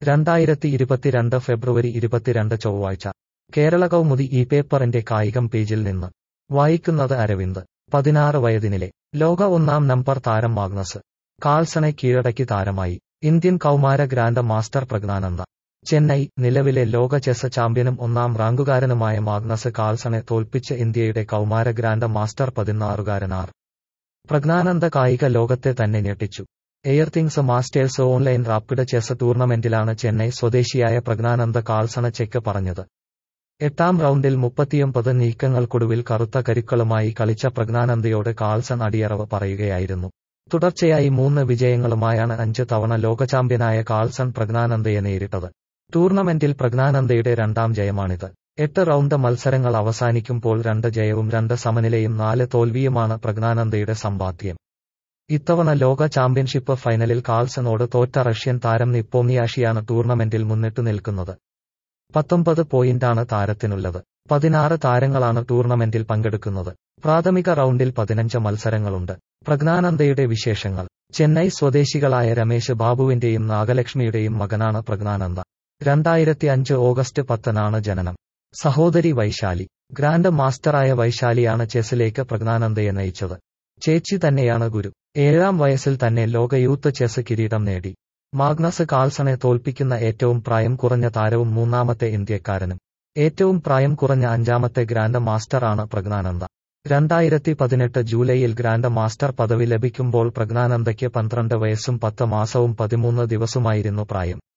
രണ്ടായിരത്തി ഇരുപത്തിരണ്ട് ഫെബ്രുവരി ഇരുപത്തിരണ്ട് ചൊവ്വാഴ്ച കേരള കൗമുദി ഈ പേപ്പറിന്റെ കായികം പേജിൽ നിന്ന് വായിക്കുന്നത് അരവിന്ദ് പതിനാറ് വയതിനിലെ ലോക ഒന്നാം നമ്പർ താരം മാഗ്നസ് കാൾസണെ കീഴടക്കി താരമായി ഇന്ത്യൻ കൗമാര ഗ്രാൻഡ് മാസ്റ്റർ പ്രജ്ഞാനന്ദ ചെന്നൈ നിലവിലെ ലോക ചെസ് ചാമ്പ്യനും ഒന്നാം റാങ്കുകാരനുമായ മാഗ്നസ് കാൾസണെ തോൽപ്പിച്ച് ഇന്ത്യയുടെ കൗമാര ഗ്രാൻഡ് മാസ്റ്റർ പതിനാറുകാരനാർ പ്രജ്ഞാനന്ദ കായിക ലോകത്തെ തന്നെ ഞെട്ടിച്ചു Airthings masters online rapid chess ടൂർണമെന്റിലാണ് ചെന്നൈ സ്വദേശിയായ പ്രജ്ഞാനന്ദ കാൾസണ ചെക്ക് പറഞ്ഞത് എട്ടാം റൗണ്ടിൽ മുപ്പത്തിയൊമ്പത് നീക്കങ്ങൾക്കൊടുവിൽ കറുത്ത കരുക്കളുമായി കളിച്ച പ്രജ്ഞാനന്ദയോട് കാൾസൺ അടിയറവ് പറയുകയായിരുന്നു തുടർച്ചയായി മൂന്ന് വിജയങ്ങളുമായാണ് അഞ്ച് തവണ ലോക ചാമ്പ്യനായ കാൾസൺ പ്രജ്ഞാനന്ദയെ നേരിട്ടത് ടൂർണമെന്റിൽ പ്രജ്ഞാനന്ദയുടെ രണ്ടാം ജയമാണിത് എട്ട് റൗണ്ട് മത്സരങ്ങൾ അവസാനിക്കുമ്പോൾ രണ്ട് ജയവും രണ്ട് സമനിലയും നാല് തോൽവിയുമാണ് പ്രജ്ഞാനന്ദയുടെ സമ്പാദ്യം ഇത്തവണ ലോക ചാമ്പ്യൻഷിപ്പ് ഫൈനലിൽ കാൾസനോട് തോറ്റ റഷ്യൻ താരം നിപ്പോമിയാഷിയാണ് ടൂർണമെന്റിൽ മുന്നിട്ടു നിൽക്കുന്നത് പത്തൊമ്പത് പോയിന്റാണ് താരത്തിനുള്ളത് പതിനാറ് താരങ്ങളാണ് ടൂർണമെന്റിൽ പങ്കെടുക്കുന്നത് പ്രാഥമിക റൗണ്ടിൽ പതിനഞ്ച് മത്സരങ്ങളുണ്ട് പ്രജ്ഞാനന്ദയുടെ വിശേഷങ്ങൾ ചെന്നൈ സ്വദേശികളായ രമേശ് ബാബുവിന്റെയും നാഗലക്ഷ്മിയുടെയും മകനാണ് പ്രജ്ഞാനന്ദ രണ്ടായിരത്തി അഞ്ച് ഓഗസ്റ്റ് പത്തിനാണ് ജനനം സഹോദരി വൈശാലി ഗ്രാൻഡ് മാസ്റ്ററായ വൈശാലിയാണ് ചെസ്സിലേക്ക് പ്രജ്ഞാനന്ദയെ നയിച്ചത് ചേച്ചി തന്നെയാണ് ഗുരു ഏഴാം വയസ്സിൽ തന്നെ ലോക യൂത്ത് ചെസ് കിരീടം നേടി മാഗ്നസ് കാൾസണെ തോൽപ്പിക്കുന്ന ഏറ്റവും പ്രായം കുറഞ്ഞ താരവും മൂന്നാമത്തെ ഇന്ത്യക്കാരനും ഏറ്റവും പ്രായം കുറഞ്ഞ അഞ്ചാമത്തെ ഗ്രാൻഡ് മാസ്റ്ററാണ് പ്രജ്ഞാനന്ദ രണ്ടായിരത്തി പതിനെട്ട് ജൂലൈയിൽ ഗ്രാൻഡ് മാസ്റ്റർ പദവി ലഭിക്കുമ്പോൾ പ്രജ്ഞാനന്ദയ്ക്ക് പന്ത്രണ്ട് വയസ്സും പത്ത് മാസവും പതിമൂന്ന് ദിവസമായിരുന്നു പ്രായം